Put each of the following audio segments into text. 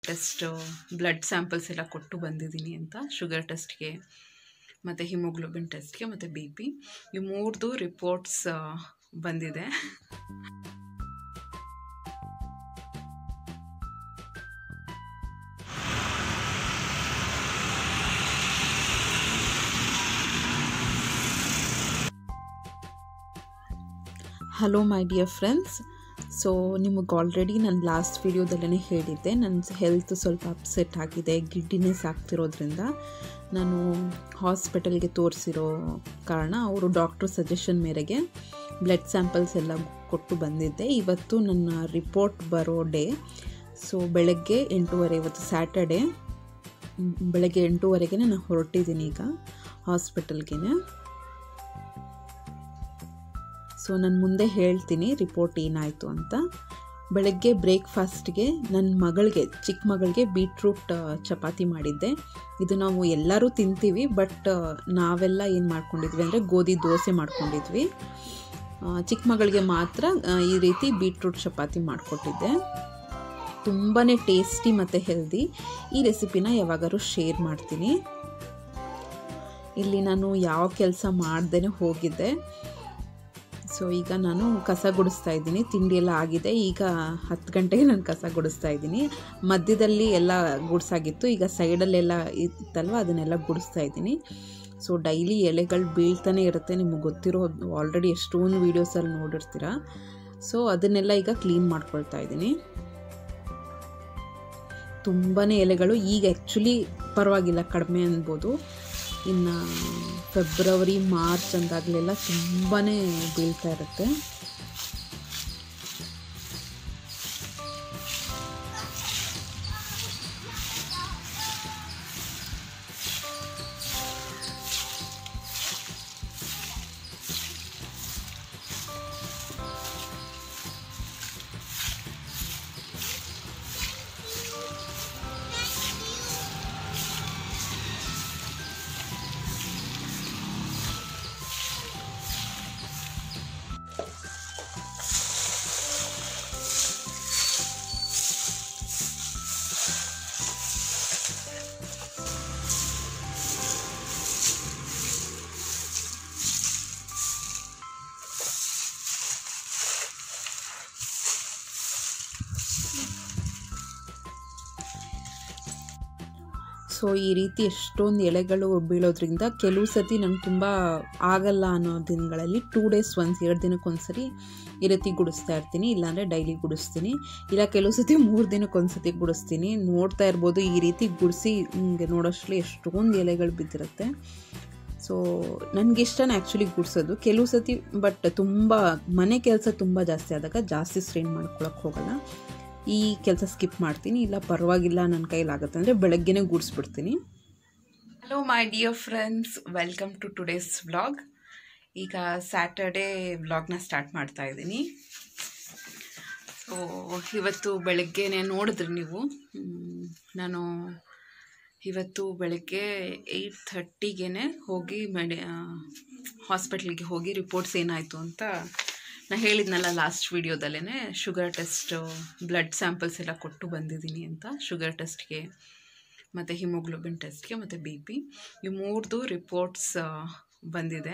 Test blood samples ಎಲ್ಲ ಕೊಟ್ಟು ಬಂದಿದ್ದೀನಿ ಅಂತ ಶುಗರ್ ಟೆಸ್ಟ್ಗೆ ಮತ್ತು ಹಿಮೋಗ್ಲೋಬಿನ್ ಟೆಸ್ಟ್ಗೆ ಮತ್ತು ಬಿ ಪಿ ಈ ಮೂರ್ದು ರಿಪೋರ್ಟ್ಸ್ ಬಂದಿದೆ hello my dear friends so ನಿಮಗೆ ಆಲ್ರೆಡಿ ನಾನು ಲಾಸ್ಟ್ ವಿಡಿಯೋದಲ್ಲೇ ಹೇಳಿದ್ದೆ ನನ್ನ ಹೆಲ್ತ್ ಸ್ವಲ್ಪ ಅಪ್ಸೆಟ್ ಆಗಿದೆ ಗಿಡ್ಡಿನೆಸ್ ಆಗ್ತಿರೋದ್ರಿಂದ ನಾನು ಹಾಸ್ಪಿಟಲ್ಗೆ ತೋರಿಸಿರೋ ಕಾರಣ ಅವರು ಡಾಕ್ಟ್ರ್ ಸಜೆಷನ್ ಮೇರೆಗೆ ಬ್ಲಡ್ ಸ್ಯಾಂಪಲ್ಸ್ ಎಲ್ಲ ಕೊಟ್ಟು ಬಂದಿದ್ದೆ ಇವತ್ತು ನನ್ನ ರಿಪೋರ್ಟ್ ಬರೋ ಡೇ ಸೊ ಬೆಳಗ್ಗೆ ಎಂಟೂವರೆ ಇವತ್ತು ಸ್ಯಾಟರ್ಡೆ ಬೆಳಗ್ಗೆ ಎಂಟೂವರೆಗೆ ನಾನು ಹೊರಟಿದ್ದೀನಿ ಈಗ ಹಾಸ್ಪಿಟಲ್ಗೆ ಸೊ ನಾನು ಮುಂದೆ ಹೇಳ್ತೀನಿ ರಿಪೋರ್ಟ್ ಏನಾಯಿತು ಅಂತ ಬೆಳಗ್ಗೆ ಬ್ರೇಕ್ಫಾಸ್ಟ್ಗೆ ನನ್ನ ಮಗಳಿಗೆ ಚಿಕ್ಕ ಮಗಳಿಗೆ ಬೀಟ್ರೂಟ್ ಚಪಾತಿ ಮಾಡಿದ್ದೆ ಇದು ನಾವು ಎಲ್ಲರೂ ತಿಂತೀವಿ ಬಟ್ ನಾವೆಲ್ಲ ಏನು ಮಾಡ್ಕೊಂಡಿದ್ವಿ ಅಂದರೆ ಗೋಧಿ ದೋಸೆ ಮಾಡ್ಕೊಂಡಿದ್ವಿ ಚಿಕ್ಕ ಮಗಳಿಗೆ ಮಾತ್ರ ಈ ರೀತಿ ಬೀಟ್ರೂಟ್ ಚಪಾತಿ ಮಾಡಿಕೊಟ್ಟಿದ್ದೆ ತುಂಬಾ ಟೇಸ್ಟಿ ಮತ್ತು ಹೆಲ್ದಿ ಈ ರೆಸಿಪಿನ ಯಾವಾಗಾದ್ರೂ ಶೇರ್ ಮಾಡ್ತೀನಿ ಇಲ್ಲಿ ನಾನು ಯಾವ ಕೆಲಸ ಮಾಡ್ದೇ ಹೋಗಿದ್ದೆ ಸೊ ಈಗ ನಾನು ಕಸ ಗುಡಿಸ್ತಾ ಇದ್ದೀನಿ ತಿಂಡಿ ಎಲ್ಲ ಆಗಿದೆ ಈಗ ಹತ್ತು ಗಂಟೆಗೆ ನಾನು ಕಸ ಗುಡಿಸ್ತಾ ಇದ್ದೀನಿ ಮಧ್ಯದಲ್ಲಿ ಎಲ್ಲ ಗುಡಿಸಾಗಿತ್ತು ಈಗ ಸೈಡಲ್ಲೆಲ್ಲ ಇತ್ತಲ್ವ ಅದನ್ನೆಲ್ಲ ಗುಡಿಸ್ತಾ ಇದ್ದೀನಿ ಸೊ ಡೈಲಿ ಎಲೆಗಳು ಬೀಳ್ತಾನೆ ಇರುತ್ತೆ ನಿಮಗೆ ಗೊತ್ತಿರೋ ಆಲ್ರೆಡಿ ಎಷ್ಟೊಂದು ವೀಡಿಯೋಸಲ್ಲಿ ನೋಡಿರ್ತೀರ ಸೊ ಅದನ್ನೆಲ್ಲ ಈಗ ಕ್ಲೀನ್ ಮಾಡ್ಕೊಳ್ತಾ ಇದ್ದೀನಿ ತುಂಬಾ ಎಲೆಗಳು ಈಗ ಆ್ಯಕ್ಚುಲಿ ಪರವಾಗಿಲ್ಲ ಕಡಿಮೆ ಅನ್ಬೋದು ಇನ್ನು ಫೆಬ್ರವರಿ ಮಾರ್ಚ್ ಅಂದಾಗಲೆಲ್ಲ ತುಂಬಾ ಬೀಳ್ತಾ ಇರುತ್ತೆ ಸೊ ಈ ರೀತಿ ಎಷ್ಟೊಂದು ಎಲೆಗಳು ಬೀಳೋದ್ರಿಂದ ಕೆಲವು ಸತಿ ನಂಗೆ ತುಂಬ ಆಗಲ್ಲ ಅನ್ನೋ ದಿನಗಳಲ್ಲಿ ಟೂ ಡೇಸ್ ಒನ್ಸ್ ಎರಡು ದಿನಕ್ಕೊಂದ್ಸರಿ ಈ ರೀತಿ ಗುಡಿಸ್ತಾ ಇರ್ತೀನಿ ಇಲ್ಲಾಂದರೆ ಡೈಲಿ ಗುಡಿಸ್ತೀನಿ ಇಲ್ಲ ಕೆಲವು ಸತಿ ಮೂರು ದಿನಕ್ಕೊಂದ್ಸತಿ ಗುಡಿಸ್ತೀನಿ ನೋಡ್ತಾ ಇರ್ಬೋದು ಈ ರೀತಿ ಗುಡಿಸಿ ಹಿಂಗೆ ನೋಡೋಷ್ಟರಲ್ಲಿ ಎಷ್ಟೊಂದು ಎಲೆಗಳು ಬಿದ್ದಿರುತ್ತೆ ಸೊ ನನಗೆ ಇಷ್ಟನೇ ಆ್ಯಕ್ಚುಲಿ ಗುಡಿಸೋದು ಕೆಲವು ಸತಿ ಬಟ್ ತುಂಬ ಮನೆ ಕೆಲಸ ತುಂಬ ಜಾಸ್ತಿ ಆದಾಗ ಜಾಸ್ತಿ ಸ್ಟ್ರೈನ್ ಮಾಡ್ಕೊಳಕ್ಕೆ ಹೋಗಲ್ಲ ಈ ಕೆಲಸ ಸ್ಕಿಪ್ ಮಾಡ್ತೀನಿ ಇಲ್ಲ ಪರವಾಗಿಲ್ಲ ನನ್ನ ಕೈಲಾಗುತ್ತೆ ಅಂದರೆ ಬೆಳಗ್ಗೆನೇ ಗೂಡಿಸ್ಬಿಡ್ತೀನಿ hello my dear friends welcome to today's vlog ಈಗ ಸ್ಯಾಟರ್ಡೇ ವ್ಲಾಗ್ನ ಸ್ಟಾರ್ಟ್ ಮಾಡ್ತಾ ಇದ್ದೀನಿ ಸೊ ಇವತ್ತು ಬೆಳಗ್ಗೆನೆ ನೋಡಿದ್ರಿ ನೀವು ನಾನು ಇವತ್ತು ಬೆಳಗ್ಗೆ ಏಯ್ಟ್ ಥರ್ಟಿಗೆ ಹೋಗಿ ಮೆಡಿ ಹಾಸ್ಪಿಟ್ಲಿಗೆ ಹೋಗಿ ರಿಪೋರ್ಟ್ಸ್ ಏನಾಯಿತು ಅಂತ ನಾನು ಹೇಳಿದ್ನಲ್ಲ ಲಾಸ್ಟ್ ವೀಡಿಯೋದಲ್ಲೇ ಶುಗರ್ ಟೆಸ್ಟು ಬ್ಲಡ್ ಸ್ಯಾಂಪಲ್ಸ್ ಎಲ್ಲ ಕೊಟ್ಟು ಬಂದಿದ್ದೀನಿ ಅಂತ ಶುಗರ್ ಟೆಸ್ಟ್ಗೆ ಮತ್ತು ಹಿಮೋಗ್ಲೋಬಿನ್ ಟೆಸ್ಟ್ಗೆ ಮತ್ತು ಬಿ ಪಿ ಈ ಮೂರ್ದು ರಿಪೋರ್ಟ್ಸ್ ಬಂದಿದೆ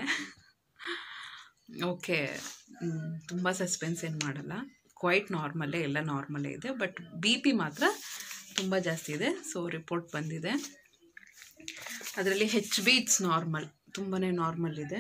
ಓಕೆ ತುಂಬ ಸಸ್ಪೆನ್ಸ್ ಏನು ಮಾಡಲ್ಲ ಕ್ವೈಟ್ ನಾರ್ಮಲ್ಲೇ ಎಲ್ಲ ನಾರ್ಮಲ್ಲೇ ಇದೆ ಬಟ್ ಬಿ ಪಿ ಮಾತ್ರ ತುಂಬ ಜಾಸ್ತಿ ಇದೆ ಸೊ ರಿಪೋರ್ಟ್ ಬಂದಿದೆ ಅದರಲ್ಲಿ ಹೆಚ್ ಬಿ ಇಟ್ಸ್ ನಾರ್ಮಲ್ ತುಂಬಾ ನಾರ್ಮಲ್ ಇದೆ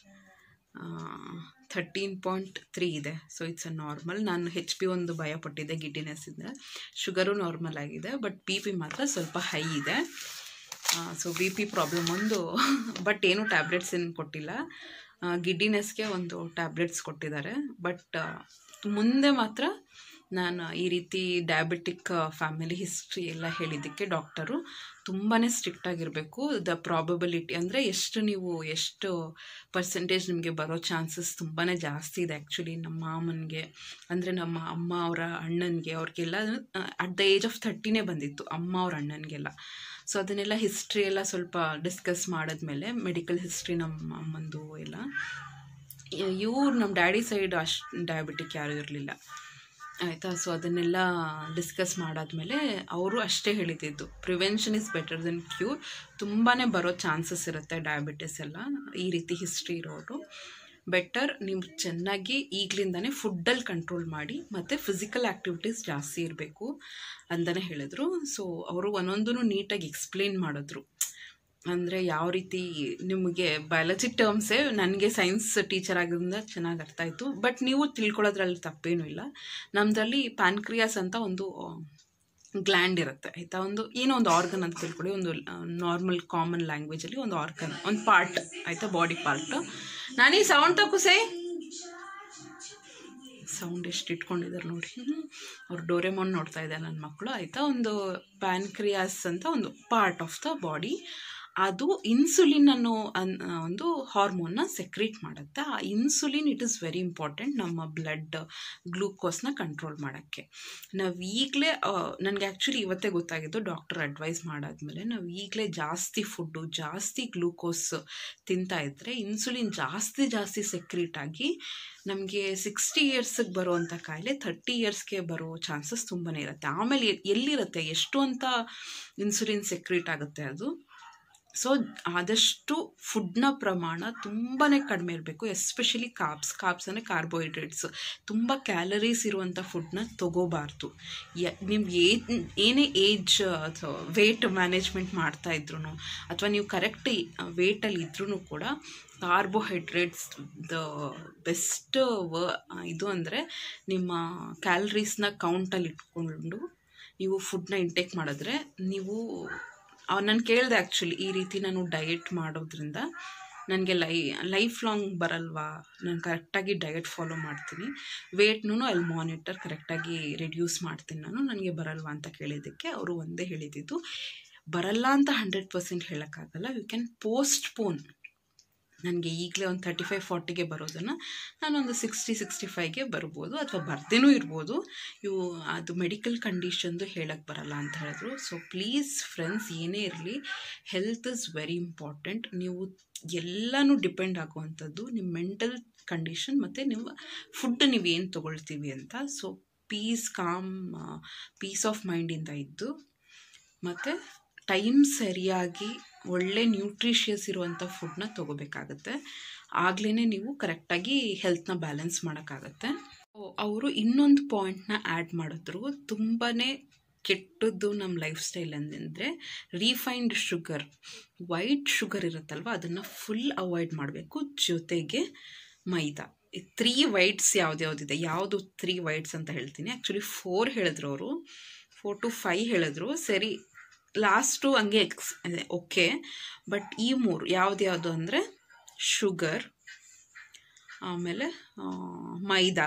ಥರ್ಟೀನ್ ಪಾಯಿಂಟ್ ತ್ರೀ ಇದೆ ಸೊ ಇಟ್ಸ್ ಅ ನಾರ್ಮಲ್ ನಾನು ಹೆಚ್ ಪಿ ಒಂದು ಭಯಪಟ್ಟಿದ್ದೆ ಗಿಡ್ಡಿನೆಸ್ ಇದೆ ಶುಗರು ನಾರ್ಮಲ್ ಆಗಿದೆ ಬಟ್ ಬಿ ಪಿ ಮಾತ್ರ ಸ್ವಲ್ಪ ಹೈ ಇದೆ ಸೊ ಬಿ ಪಿ ಪ್ರಾಬ್ಲಮ್ ಒಂದು ಬಟ್ ಏನು ಟ್ಯಾಬ್ಲೆಟ್ಸ್ ಏನು ಕೊಟ್ಟಿಲ್ಲ ಗಿಡ್ಡಿನೆಸ್ಗೆ ಒಂದು ಟ್ಯಾಬ್ಲೆಟ್ಸ್ ಕೊಟ್ಟಿದ್ದಾರೆ ಬಟ್ ಮುಂದೆ ಮಾತ್ರ ನಾನು ಈ ರೀತಿ ಡಯಾಬಿಟಿಕ್ ಫ್ಯಾಮಿಲಿ ಹಿಸ್ಟ್ರಿ ಎಲ್ಲ ಹೇಳಿದ್ದಕ್ಕೆ ಡಾಕ್ಟರು ತುಂಬಾ ಸ್ಟ್ರಿಕ್ಟ್ ಆಗಿರಬೇಕು ದ ಪ್ರಾಬಬಿಲಿಟಿ ಅಂದರೆ ಎಷ್ಟು ನೀವು ಎಷ್ಟು ಪರ್ಸೆಂಟೇಜ್ ನಿಮಗೆ ಬರೋ ಚಾನ್ಸಸ್ ತುಂಬಾ ಜಾಸ್ತಿ ಇದೆ ಆ್ಯಕ್ಚುಲಿ ನಮ್ಮ ಮಾಮನಿಗೆ ಅಂದರೆ ನಮ್ಮ ಅಮ್ಮ ಅವರ ಅಣ್ಣನಿಗೆ ಅವ್ರಿಗೆಲ್ಲ ಅಟ್ ದ ಏಜ್ ಆಫ್ ಥರ್ಟಿನೇ ಬಂದಿತ್ತು ಅಮ್ಮ ಅವ್ರ ಅಣ್ಣನಿಗೆಲ್ಲ ಸೊ ಅದನ್ನೆಲ್ಲ ಹಿಸ್ಟ್ರಿ ಎಲ್ಲ ಸ್ವಲ್ಪ ಡಿಸ್ಕಸ್ ಮಾಡಿದ್ಮೇಲೆ ಮೆಡಿಕಲ್ ಹಿಸ್ಟ್ರಿ ನಮ್ಮ ಅಮ್ಮಂದು ಎಲ್ಲ ಇವ್ರು ನಮ್ಮ ಡ್ಯಾಡಿ ಸೈಡ್ ಅಷ್ಟು ಡಯಾಬಿಟಿಕ್ ಯಾರೂ ಇರಲಿಲ್ಲ ಆಯಿತಾ ಸೊ ಅದನ್ನೆಲ್ಲ ಡಿಸ್ಕಸ್ ಮಾಡಾದ್ಮೇಲೆ ಅವರು ಅಷ್ಟೇ ಹೇಳಿದ್ದು prevention is better than cure ತುಂಬಾ ಬರೋ ಚಾನ್ಸಸ್ ಇರುತ್ತೆ ಡಯಾಬಿಟಿಸ್ ಎಲ್ಲ ಈ ರೀತಿ ಹಿಸ್ಟ್ರಿ ಇರೋರು ಬೆಟರ್ ನೀವು ಚೆನ್ನಾಗಿ ಈಗಲಿಂದನೇ ಫುಡ್ಡಲ್ಲಿ ಕಂಟ್ರೋಲ್ ಮಾಡಿ ಮತ್ತು ಫಿಸಿಕಲ್ ಆ್ಯಕ್ಟಿವಿಟೀಸ್ ಜಾಸ್ತಿ ಇರಬೇಕು ಅಂತಲೇ ಹೇಳಿದ್ರು ಸೊ ಅವರು ಒಂದೊಂದೂ ನೀಟಾಗಿ ಎಕ್ಸ್ಪ್ಲೇನ್ ಮಾಡಿದ್ರು ಅಂದರೆ ಯಾವ ರೀತಿ ನಿಮಗೆ ಬಯಾಲಜಿ ಟರ್ಮ್ಸೇ ನನಗೆ ಸೈನ್ಸ್ ಟೀಚರ್ ಆಗಿರೋದ್ರಿಂದ ಚೆನ್ನಾಗಿ ಅರ್ಥ ಆಯಿತು ಬಟ್ ನೀವು ತಿಳ್ಕೊಳ್ಳೋದ್ರಲ್ಲಿ ತಪ್ಪೇನೂ ಇಲ್ಲ ನಮ್ಮದ್ರಲ್ಲಿ ಪ್ಯಾನ್ಕ್ರಿಯಾಸ್ ಅಂತ ಒಂದು ಗ್ಲ್ಯಾಂಡ್ ಇರುತ್ತೆ ಆಯಿತಾ ಒಂದು ಏನೋ ಒಂದು ಆರ್ಗನ್ ಅಂತ ತಿಳ್ಕೊಳ್ಳಿ ಒಂದು ನಾರ್ಮಲ್ ಕಾಮನ್ ಲ್ಯಾಂಗ್ವೇಜಲ್ಲಿ ಒಂದು ಆರ್ಗನ್ ಒಂದು ಪಾರ್ಟ್ ಆಯಿತಾ ಬಾಡಿ ಪಾರ್ಟ್ ನಾನೀ ಸೌಂಡ್ ತಕ್ಕುಸೆ ಸೌಂಡ್ ಎಷ್ಟು ಇಟ್ಕೊಂಡಿದ್ದಾರೆ ನೋಡಿ ಅವ್ರು ಡೋರೆಮೋನ್ ನೋಡ್ತಾ ಇದ್ದಾರೆ ನನ್ನ ಮಕ್ಕಳು ಆಯಿತಾ ಒಂದು ಪ್ಯಾನ್ಕ್ರಿಯಾಸ್ ಅಂತ ಒಂದು ಪಾರ್ಟ್ ಆಫ್ ದ ಬಾಡಿ ಅದು ಇನ್ಸುಲಿನ್ ಅನ್ನೋ ಅನ್ ಒಂದು ಹಾರ್ಮೋನ್ನ ಸೆಕ್ರೀಟ್ ಮಾಡುತ್ತೆ ಆ insulin it is very important ನಮ್ಮ ಬ್ಲಡ್ ಗ್ಲೂಕೋಸ್ನ ಕಂಟ್ರೋಲ್ ಮಾಡೋಕ್ಕೆ ನಾವು ಈಗಲೇ ನನಗೆ ಆ್ಯಕ್ಚುಲಿ ಇವತ್ತೇ ಗೊತ್ತಾಗಿದ್ದು ಡಾಕ್ಟರ್ ಅಡ್ವೈಸ್ ಮಾಡಾದ್ಮೇಲೆ ನಾವು ಈಗಲೇ ಜಾಸ್ತಿ ಫುಡ್ಡು ಜಾಸ್ತಿ ಗ್ಲೂಕೋಸ್ ತಿಂತಾ ಇದ್ದರೆ ಇನ್ಸುಲಿನ್ ಜಾಸ್ತಿ ಜಾಸ್ತಿ ಸೆಕ್ರೀಟ್ ಆಗಿ ನಮಗೆ ಸಿಕ್ಸ್ಟಿ ಇಯರ್ಸಿಗೆ ಬರುವಂಥ ಕಾಯಿಲೆ ಥರ್ಟಿ ಇಯರ್ಸ್ಗೆ ಬರೋ ಚಾನ್ಸಸ್ ತುಂಬಾ ಇರುತ್ತೆ ಆಮೇಲೆ ಎಲ್ಲಿರುತ್ತೆ ಎಷ್ಟು ಅಂತ ಇನ್ಸುಲಿನ್ ಸೆಕ್ರೀಟ್ ಆಗುತ್ತೆ ಅದು ಸೊ ಆದಷ್ಟು ಫುಡ್ನ ಪ್ರಮಾಣ ತುಂಬಾ ಕಡಿಮೆ ಇರಬೇಕು ಎಸ್ಪೆಷಲಿ ಕಾಬ್ಸ್ ಕಾಬ್ಸ್ ಅಂದರೆ ಕಾರ್ಬೋಹೈಡ್ರೇಟ್ಸ್ ತುಂಬ ಕ್ಯಾಲರೀಸ್ ಇರುವಂಥ ಫುಡ್ನ ತೊಗೋಬಾರ್ದು ಯ ನೀವು ಏನ್ ಏನೇ ಏಜ್ ಅಥವಾ ವೇಟ್ ಮ್ಯಾನೇಜ್ಮೆಂಟ್ ಮಾಡ್ತಾ ಇದ್ರು ಅಥವಾ ನೀವು ಕರೆಕ್ಟ್ ವೇಟಲ್ಲಿ ಇದ್ರೂ ಕೂಡ ಕಾರ್ಬೋಹೈಡ್ರೇಟ್ಸ್ ದ ಬೆಸ್ಟ್ ವ ಇದು ಅಂದರೆ ನಿಮ್ಮ ಕ್ಯಾಲರೀಸ್ನ ಕೌಂಟಲ್ಲಿ ಇಟ್ಕೊಂಡು ನೀವು ಫುಡ್ನ ಇಂಟೇಕ್ ಮಾಡಿದ್ರೆ ನೀವು ನಾನು ಕೇಳಿದೆ ಆ್ಯಕ್ಚುಲಿ ಈ ರೀತಿ ನಾನು ಡಯೆಟ್ ಮಾಡೋದ್ರಿಂದ ನನಗೆ ಲೈ ಲೈಫ್ ಲಾಂಗ್ ಬರಲ್ವಾ ನಾನು ಕರೆಕ್ಟಾಗಿ ಡಯಟ್ ಫಾಲೋ ಮಾಡ್ತೀನಿ ವೇಟ್ನೂ ಅಲ್ಲಿ ಮಾನಿಟರ್ ಕರೆಕ್ಟಾಗಿ ರಿಡ್ಯೂಸ್ ಮಾಡ್ತೀನಿ ನಾನು ನನಗೆ ಬರಲ್ವಾ ಅಂತ ಕೇಳಿದ್ದಕ್ಕೆ ಅವರು ಒಂದೇ ಹೇಳಿದ್ದು ಬರಲ್ಲ ಅಂತ ಹಂಡ್ರೆಡ್ ಪರ್ಸೆಂಟ್ ಹೇಳೋಕ್ಕಾಗಲ್ಲ ಯು ಕ್ಯಾನ್ ಪೋಸ್ಟ್ ಪೋನ್ ನನಗೆ ಈಗಲೇ ಒಂದು ತರ್ಟಿ ಫೈವ್ ಫಾರ್ಟಿಗೆ ಬರೋದನ್ನು ನಾನೊಂದು ಸಿಕ್ಸ್ಟಿ ಸಿಕ್ಸ್ಟಿ ಫೈವ್ಗೆ ಬರ್ಬೋದು ಅಥವಾ ಬರ್ದೇನೂ ಇರ್ಬೋದು ಇವು ಅದು ಮೆಡಿಕಲ್ ಕಂಡೀಷನ್ದು ಹೇಳಕ್ಕೆ ಬರಲ್ಲ ಅಂತ ಹೇಳಿದ್ರು ಸೊ ಪ್ಲೀಸ್ ಫ್ರೆಂಡ್ಸ್ ಏನೇ ಇರಲಿ ಹೆಲ್ತ್ ಇಸ್ ವೆರಿ ಇಂಪಾರ್ಟೆಂಟ್ ನೀವು ಎಲ್ಲನೂ ಡಿಪೆಂಡ್ ಆಗುವಂಥದ್ದು ನಿಮ್ಮ ಮೆಂಟಲ್ ಕಂಡೀಷನ್ ಮತ್ತು ನಿಮ್ಮ ಫುಡ್ ನೀವು ಏನು ತೊಗೊಳ್ತೀವಿ ಅಂತ so peace calm peace of ಮೈಂಡಿಂದ ಇದ್ದು ಮತ್ತು ಟೈಮ್ ಸರಿಯಾಗಿ ಒಳ್ಳೆ ನ್ಯೂಟ್ರಿಷಿಯಸ್ ಇರುವಂಥ ಫುಡ್ನ ತೊಗೋಬೇಕಾಗತ್ತೆ ಆಗಲೇ ನೀವು ಕರೆಕ್ಟಾಗಿ ಹೆಲ್ತ್ನ ಬ್ಯಾಲೆನ್ಸ್ ಮಾಡೋಕ್ಕಾಗತ್ತೆ ಅವರು ಇನ್ನೊಂದು ಪಾಯಿಂಟ್ನ ಆ್ಯಡ್ ಮಾಡಿದ್ರು ತುಂಬಾ ಕೆಟ್ಟದ್ದು ನಮ್ಮ ಲೈಫ್ ಸ್ಟೈಲ್ ಅಂದರೆ ರೀಫೈನ್ಡ್ ಶುಗರ್ ವೈಟ್ ಶುಗರ್ ಇರುತ್ತಲ್ವ ಅದನ್ನು ಫುಲ್ ಅವಾಯ್ಡ್ ಮಾಡಬೇಕು ಜೊತೆಗೆ ಮೈದಾ ತ್ರೀ ವೈಟ್ಸ್ ಯಾವ್ದ್ಯಾವ್ದಿದೆ ಯಾವುದು ತ್ರೀ ವೈಟ್ಸ್ ಅಂತ ಹೇಳ್ತೀನಿ ಆ್ಯಕ್ಚುಲಿ ಫೋರ್ ಹೇಳಿದ್ರು ಅವರು ಫೋರ್ ಟು ಫೈವ್ ಹೇಳಿದ್ರು ಸರಿ ಲಾಸ್ಟು ಹಂಗೆ ಎಕ್ಸ್ ಓಕೆ ಬಟ್ ಈ ಮೂರು ಯಾವ್ದ್ಯಾವುದು ಅಂದರೆ ಶುಗರ್ ಆಮೇಲೆ ಮೈದಾ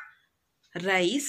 ರೈಸ್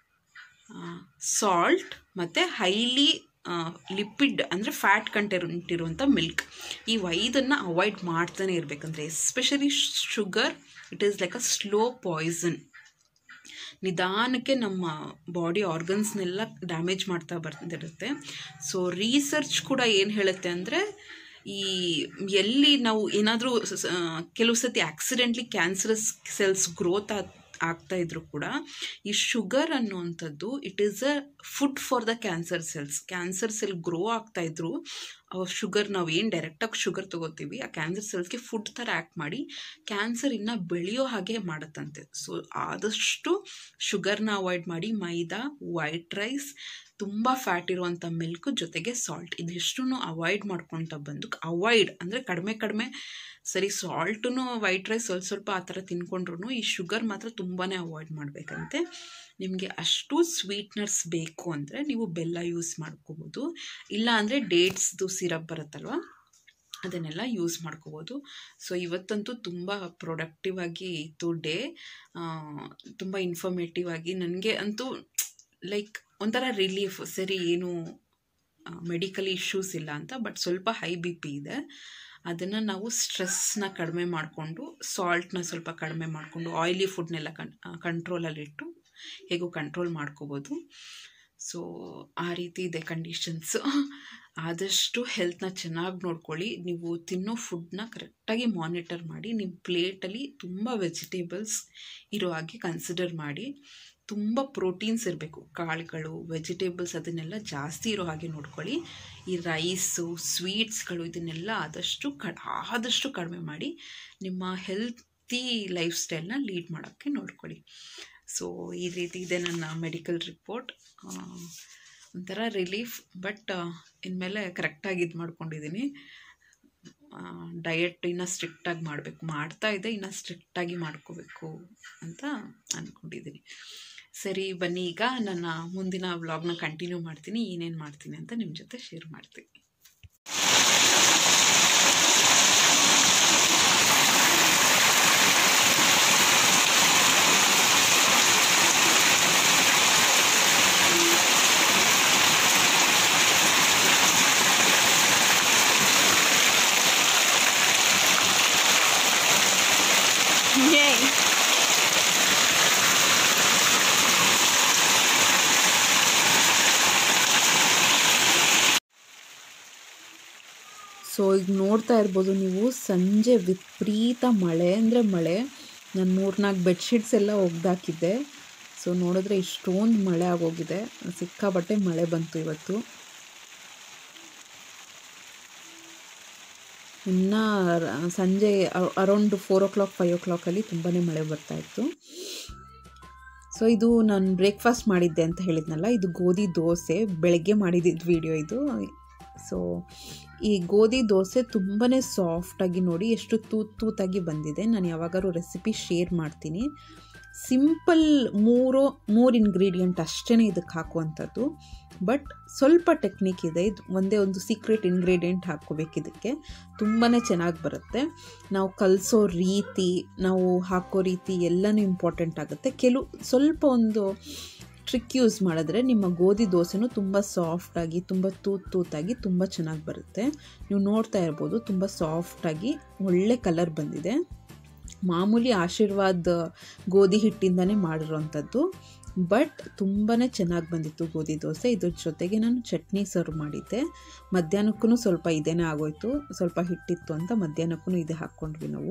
ಸಾಲ್ಟ್ ಮತ್ತು ಹೈಲಿ ಲಿಪಿಡ್ ಅಂದರೆ ಫ್ಯಾಟ್ ಕಂಟೆಂಟ್ ಇರುವಂಥ ಮಿಲ್ಕ್ ಈ ಐದನ್ನು ಅವಾಯ್ಡ್ ಮಾಡ್ತಾನೆ ಇರಬೇಕಂದ್ರೆ especially sugar it is like a slow poison ನಿಧಾನಕ್ಕೆ ನಮ್ಮ ಬಾಡಿ ಆರ್ಗನ್ಸ್ನೆಲ್ಲ ಡ್ಯಾಮೇಜ್ ಮಾಡ್ತಾ ಬರ್ತಿರುತ್ತೆ ಸೊ ರೀಸರ್ಚ್ ಕೂಡ ಏನು ಹೇಳುತ್ತೆ ಅಂದರೆ ಈ ಎಲ್ಲಿ ನಾವು ಏನಾದರೂ ಕೆಲವು ಸತಿ ಆಕ್ಸಿಡೆಂಟ್ಲಿ ಕ್ಯಾನ್ಸರಸ್ ಸೆಲ್ಸ್ ಗ್ರೋತ್ ಆಗ್ತಾ ಇದ್ರು ಕೂಡ ಈ ಶುಗರ್ ಅನ್ನುವಂಥದ್ದು it is a food for the cancer cells cancer cell grow ಆಗ್ತಾ ಇದ್ರು ಶುಗರ್ ನಾವು ಏನು ಡೈರೆಕ್ಟಾಗಿ ಶುಗರ್ ತೊಗೋತೀವಿ ಆ ಕ್ಯಾನ್ಸರ್ ಸೆಲ್ಸ್ಗೆ ಫುಡ್ ಥರ ಆ್ಯಕ್ಟ್ ಮಾಡಿ ಕ್ಯಾನ್ಸರ್ ಇನ್ನೂ ಬೆಳೆಯೋ ಹಾಗೆ ಮಾಡುತ್ತಂತೆ ಸೊ ಆದಷ್ಟು ಶುಗರ್ನ ಅವಾಯ್ಡ್ ಮಾಡಿ ಮೈದಾ ವೈಟ್ ರೈಸ್ ತುಂಬ ಫ್ಯಾಟ್ ಇರುವಂಥ ಮಿಲ್ಕ್ ಜೊತೆಗೆ ಸಾಲ್ಟ್ ಇದಿಷ್ಟು ಅವಾಯ್ಡ್ ಮಾಡ್ಕೊತ ಬಂದು ಅವಾಯ್ಡ್ ಅಂದರೆ ಕಡಿಮೆ ಕಡಿಮೆ ಸರಿ ಸಾಲ್ಟೂ ವೈಟ್ ರೈಸ್ ಸ್ವಲ್ಪ ಸ್ವಲ್ಪ ಆ ಥರ ತಿನ್ಕೊಂಡ್ರು ಈ ಶುಗರ್ ಮಾತ್ರ ತುಂಬಾ ಅವಾಯ್ಡ್ ಮಾಡಬೇಕಂತೆ ನಿಮಗೆ ಅಷ್ಟು ಸ್ವೀಟ್ನರ್ಸ್ ಬೇಕು ಅಂದರೆ ನೀವು ಬೆಲ್ಲ ಯೂಸ್ ಮಾಡ್ಕೋಬೋದು ಇಲ್ಲ ಅಂದರೆ ಡೇಟ್ಸ್ದು ಸಿರಪ್ ಬರುತ್ತಲ್ವ ಅದನ್ನೆಲ್ಲ ಯೂಸ್ ಮಾಡ್ಕೋಬೋದು ಸೊ ಇವತ್ತಂತೂ ತುಂಬ ಪ್ರೊಡಕ್ಟಿವ್ ಆಗಿ ಇತ್ತು ಡೇ ತುಂಬ ಇನ್ಫಾರ್ಮೇಟಿವ್ ಆಗಿ ನನಗೆ ಅಂತೂ ಲೈಕ್ ಒಂಥರ ರಿಲೀಫ್ ಸರಿ ಏನು ಮೆಡಿಕಲ್ ಇಶ್ಯೂಸ್ ಇಲ್ಲ ಅಂತ ಬಟ್ ಸ್ವಲ್ಪ ಹೈ ಬಿ ಪಿ ಇದೆ ಅದನ್ನು ನಾವು ಸ್ಟ್ರೆಸ್ನ ಕಡಿಮೆ ಮಾಡಿಕೊಂಡು ಸಾಲ್ಟ್ನ ಸ್ವಲ್ಪ ಕಡಿಮೆ ಮಾಡಿಕೊಂಡು ಆಯಿಲಿ ಫುಡ್ನೆಲ್ಲ ಕನ್ ಕಂಟ್ರೋಲಲ್ಲಿಟ್ಟು ಹೇಗೂ ಕಂಟ್ರೋಲ್ ಮಾಡ್ಕೋಬೋದು ಸೊ ಆ ರೀತಿ ಇದೆ ಕಂಡೀಷನ್ಸು ಆದಷ್ಟು ಹೆಲ್ತ್ನ ಚೆನ್ನಾಗಿ ನೋಡ್ಕೊಳ್ಳಿ ನೀವು ತಿನ್ನೋ ಫುಡ್ನ ಕರೆಕ್ಟಾಗಿ ಮಾನಿಟರ್ ಮಾಡಿ ನಿಮ್ಮ ಪ್ಲೇಟಲ್ಲಿ ತುಂಬ ವೆಜಿಟೇಬಲ್ಸ್ ಇರೋ ಹಾಗೆ ಕನ್ಸಿಡರ್ ಮಾಡಿ ತುಂಬ ಪ್ರೋಟೀನ್ಸ್ ಇರಬೇಕು ಕಾಳುಗಳು ವೆಜಿಟೇಬಲ್ಸ್ ಅದನ್ನೆಲ್ಲ ಜಾಸ್ತಿ ಇರೋ ಹಾಗೆ ನೋಡ್ಕೊಳ್ಳಿ ಈ ರೈಸು ಸ್ವೀಟ್ಸ್ಗಳು ಇದನ್ನೆಲ್ಲ ಆದಷ್ಟು ಕ ಆದಷ್ಟು ಕಡಿಮೆ ಮಾಡಿ ನಿಮ್ಮ ಹೆಲ್ತಿ ಲೈಫ್ ಸ್ಟೈಲ್ನ ಲೀಡ್ ಮಾಡೋಕ್ಕೆ ನೋಡ್ಕೊಳ್ಳಿ ಸೊ ಈ ರೀತಿ ಇದೆ ನನ್ನ ಮೆಡಿಕಲ್ ರಿಪೋರ್ಟ್ ಒಂಥರ ರಿಲೀಫ್ ಬಟ್ ಇನ್ಮೇಲೆ ಕರೆಕ್ಟಾಗಿ ಇದು ಮಾಡ್ಕೊಂಡಿದ್ದೀನಿ ಡಯಟ್ ಇನ್ನೂ ಸ್ಟ್ರಿಕ್ಟಾಗಿ ಮಾಡಬೇಕು ಮಾಡ್ತಾ ಇದೆ ಇನ್ನೂ ಸ್ಟ್ರಿಕ್ಟಾಗಿ ಮಾಡ್ಕೋಬೇಕು ಅಂತ ಅಂದ್ಕೊಂಡಿದ್ದೀನಿ ಸರಿ ಬನ್ನಿ ಈಗ ನನ್ನ ಮುಂದಿನ ವ್ಲಾಗ್ನ ಕಂಟಿನ್ಯೂ ಮಾಡ್ತೀನಿ ಏನೇನು ಮಾಡ್ತೀನಿ ಅಂತ ನಿಮ್ಮ ಜೊತೆ ಶೇರ್ ಮಾಡ್ತೀನಿ Yay! ಸೊ ಈಗ ನೋಡ್ತಾ ಇರ್ಬೋದು ನೀವು ಸಂಜೆ ವಿಪರೀತ ಮಳೆ ಅಂದರೆ ಮಳೆ ನಾನು ಮೂರ್ನಾಲ್ಕು ಬೆಡ್ಶೀಟ್ಸ್ ಎಲ್ಲ ಒಗ್ದಾಕಿದ್ದೆ ಸೊ ನೋಡಿದ್ರೆ ಇಷ್ಟೊಂದು ಮಳೆ ಆಗೋಗಿದೆ ಸಿಕ್ಕಾಬಟ್ಟೆ ಮಳೆ ಬಂತು ಇವತ್ತು ಇನ್ನು ಸಂಜೆ around four o'clock five ಓ ಕ್ಲಾಕಲ್ಲಿ ತುಂಬಾ ಮಳೆ ಬರ್ತಾಯಿತ್ತು ಸೊ ಇದು ನಾನು ಬ್ರೇಕ್ಫಾಸ್ಟ್ ಮಾಡಿದ್ದೆ ಅಂತ ಹೇಳಿದ್ನಲ್ಲ ಇದು ಗೋಧಿ ದೋಸೆ ಬೆಳಗ್ಗೆ ಮಾಡಿದ್ದಿದ್ದು ವಿಡಿಯೋ ಇದು ಸೊ ಈ ಗೋಧಿ ದೋಸೆ ತುಂಬಾ ಸಾಫ್ಟಾಗಿ ನೋಡಿ ಎಷ್ಟು ತೂತ್ ತೂತಾಗಿ ಬಂದಿದೆ ನಾನು ಯಾವಾಗಾದ್ರೂ ರೆಸಿಪಿ ಶೇರ್ ಮಾಡ್ತೀನಿ ಸಿಂಪಲ್ ಮೂರು ಮೂರು ಇಂಗ್ರೀಡಿಯೆಂಟ್ ಅಷ್ಟೇ ಇದಕ್ಕೆ ಹಾಕುವಂಥದ್ದು ಬಟ್ ಸ್ವಲ್ಪ ಟೆಕ್ನಿಕ್ ಇದೆ ಇದು ಒಂದೇ ಒಂದು ಸೀಕ್ರೆಟ್ ಇಂಗ್ರೀಡಿಯೆಂಟ್ ಹಾಕ್ಕೋಬೇಕು ಇದಕ್ಕೆ ತುಂಬಾ ಚೆನ್ನಾಗಿ ಬರುತ್ತೆ ನಾವು ಕಲಿಸೋ ರೀತಿ ನಾವು ಹಾಕೋ ರೀತಿ ಎಲ್ಲನೂ ಇಂಪಾರ್ಟೆಂಟ್ ಆಗುತ್ತೆ ಕೆಲವು ಸ್ವಲ್ಪ ಒಂದು ಟ್ರಿಕ್ ಯೂಸ್ ಮಾಡಿದ್ರೆ ನಿಮ್ಮ ಗೋಧಿ ದೋಸೆನೂ ತುಂಬ ಸಾಫ್ಟಾಗಿ ತುಂಬ ತೂತ್ ತೂತಾಗಿ ತುಂಬ ಚೆನ್ನಾಗಿ ಬರುತ್ತೆ ನೀವು ನೋಡ್ತಾ ಇರ್ಬೋದು ತುಂಬ ಸಾಫ್ಟಾಗಿ ಒಳ್ಳೆ ಕಲರ್ ಬಂದಿದೆ ಮಾಮೂಲಿ ಆಶೀರ್ವಾದ್ ಗೋಧಿ ಹಿಟ್ಟಿಂದನೇ ಮಾಡಿರೋವಂಥದ್ದು ಬಟ್ ತುಂಬಾ ಚೆನ್ನಾಗಿ ಬಂದಿತ್ತು ಗೋಧಿ ದೋಸೆ ಇದ್ರ ಜೊತೆಗೆ ನಾನು ಚಟ್ನಿ ಸರ್ವ್ ಮಾಡಿದ್ದೆ ಮಧ್ಯಾಹ್ನಕ್ಕೂ ಸ್ವಲ್ಪ ಇದೇನೇ ಆಗೋಯ್ತು ಸ್ವಲ್ಪ ಹಿಟ್ಟಿತ್ತು ಅಂತ ಮಧ್ಯಾಹ್ನಕ್ಕೂ ಇದೇ ಹಾಕ್ಕೊಂಡ್ವಿ ನಾವು